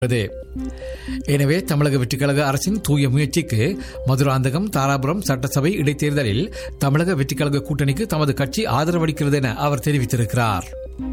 உள்ளது. எனவே தமிழக வெற்றிக்கழக அரசின் தூய முயற்சிக்கு மதுராந்தகம் தாராபுரம் சட்டசபை இடைத்தேர்தலில் தமிழக வெற்றிக்கழக கூட்டணிக்கு தமது கட்சி ஆதரவளிக்கிறது என அவர் தெரிவித்திருக்கிறார்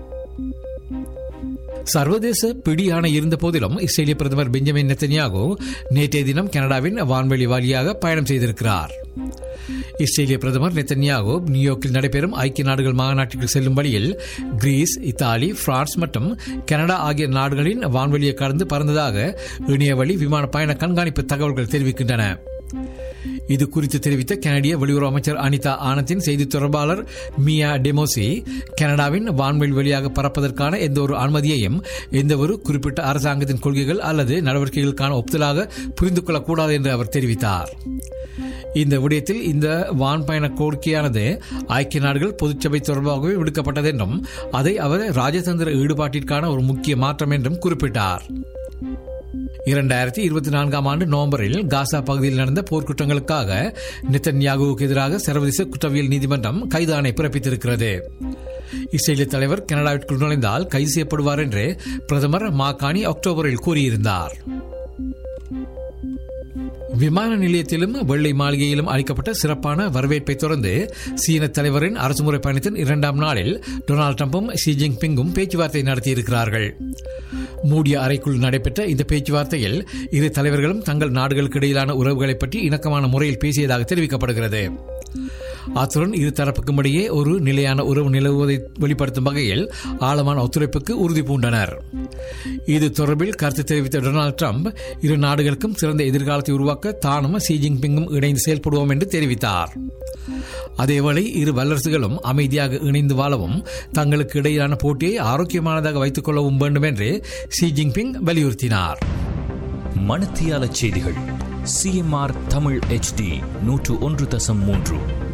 சர்வதேச பிடியாணை இருந்த போதிலும் இஸ்ரேலிய பிரதமர் பெஞ்சமின் நெத்தன்யாகு நேற்றைய தினம் கனடாவின் வான்வெளி வழியாக பயணம் செய்திருக்கிறார் இஸ்ரேலிய பிரதமர் நெத்தன்யாகு நியூயார்க்கில் நடைபெறும் ஐக்கிய நாடுகள் மாநாட்டிற்கு செல்லும் வழியில் கிரீஸ் இத்தாலி பிரான்ஸ் மற்றும் கனடா ஆகிய நாடுகளின் வான்வெளியை கடந்து பறந்ததாக இணையவழி விமான பயண கண்காணிப்பு தகவல்கள் தெரிவிக்கின்றன இது குறித்து தெரிவித்த கனடிய வெளியுறவு அமைச்சர் அனிதா ஆனந்தின் செய்தி தொடர்பாளர் மியா டெமோசி கனடாவின் வான்வெளி வழியாக பறப்பதற்கான எந்த ஒரு அனுமதியையும் எந்த ஒரு குறிப்பிட்ட அரசாங்கத்தின் கொள்கைகள் அல்லது நடவடிக்கைகளுக்கான ஒப்புதலாக புரிந்து கொள்ளக்கூடாது என்று அவர் தெரிவித்தார் இந்த விடயத்தில் இந்த வான் பயண கோரிக்கையானது ஐக்கிய நாடுகள் பொதுச்சபை தொடர்பாகவே விடுக்கப்பட்டது என்றும் அதை அவர் ராஜதந்திர ஈடுபாட்டிற்கான ஒரு முக்கிய மாற்றம் என்றும் குறிப்பிட்டார் இரண்டாயிரத்தி இருபத்தி நான்காம் ஆண்டு நவம்பரில் காசா பகுதியில் நடந்த போர்க்குற்றங்களுக்காக நித்தன்யாகுவுக்கு எதிராக சர்வதேச குற்றவியல் நீதிமன்றம் கைது ஆணை பிறப்பித்திருக்கிறது இஸ்ரேலிய தலைவர் கனடாவிற்குள் நுழைந்தால் கைது செய்யப்படுவார் என்று பிரதமர் மாகாணி அக்டோபரில் கூறியிருந்தார் விமான நிலையத்திலும் வெள்ளை மாளிகையிலும் அளிக்கப்பட்ட சிறப்பான வரவேற்பை தொடர்ந்து சீன தலைவரின் அரசுமுறை பயணத்தின் இரண்டாம் நாளில் டொனால்டு டிரம்பும் ஷி ஜின்பிங்கும் பேச்சுவார்த்தை நடத்தியிருக்கிறார்கள் மூடிய அறைக்குள் நடைபெற்ற இந்த பேச்சுவார்த்தையில் இரு தலைவர்களும் தங்கள் நாடுகளுக்கு இடையிலான உறவுகளை பற்றி இணக்கமான முறையில் பேசியதாக தெரிவிக்கப்படுகிறது அத்துடன் இரு தரப்புக்கும் இடையே ஒரு நிலையான உறவு நிலவுவதை வெளிப்படுத்தும் வகையில் ஆழமான ஒத்துழைப்புக்கு உறுதி பூண்டனர் இது தொடர்பில் கருத்து தெரிவித்த டொனால்டு டிரம்ப் இரு நாடுகளுக்கும் சிறந்த எதிர்காலத்தை உருவாக்க தானும் ஷி ஜின்பிங்கும் இணைந்து செயல்படுவோம் என்று தெரிவித்தார் அதேவேளை இரு வல்லரசுகளும் அமைதியாக இணைந்து வாழவும் தங்களுக்கு இடையிலான போட்டியை ஆரோக்கியமானதாக வைத்துக் கொள்ளவும் வேண்டும் என்று ஷி ஜின்பிங் வலியுறுத்தினார் மணத்தியால செய்திகள் சிஎம்ஆர் தமிழ் HD நூற்று ஒன்று தசம் மூன்று